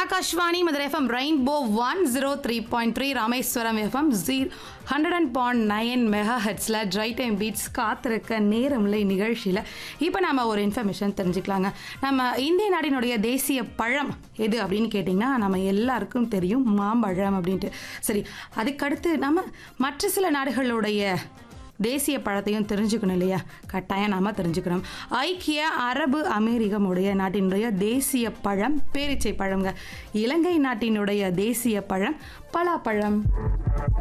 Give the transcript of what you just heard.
Akashvani Madurai FM rainbow one zero three point three Rameswaram FM ஜீ hundred and point nine mega ஹெட்ஸில் try time beats காத்திருக்க நேரமில்லை நிகழ்ச்சியில் இப்போ நம்ம ஒரு இன்ஃபர்மேஷன் தெரிஞ்சுக்கலாங்க நம்ம இந்திய நாட்டினுடைய தேசிய பழம் எது அப்படின்னு கேட்டிங்கன்னா நம்ம எல்லாருக்கும் தெரியும் மாம்பழம் அப்படின்ட்டு சரி அதுக்கடுத்து நம்ம மற்ற சில நாடுகளுடைய தேசிய பழத்தையும் தெரிஞ்சுக்கணும் இல்லையா கட்டாயம் நாம தெரிஞ்சுக்கணும் ஐக்கிய அரபு அமெரிக்கமுடைய நாட்டினுடைய தேசிய பழம் பேரிச்சை பழங்க இலங்கை நாட்டினுடைய தேசிய பழம் பலாப்பழம்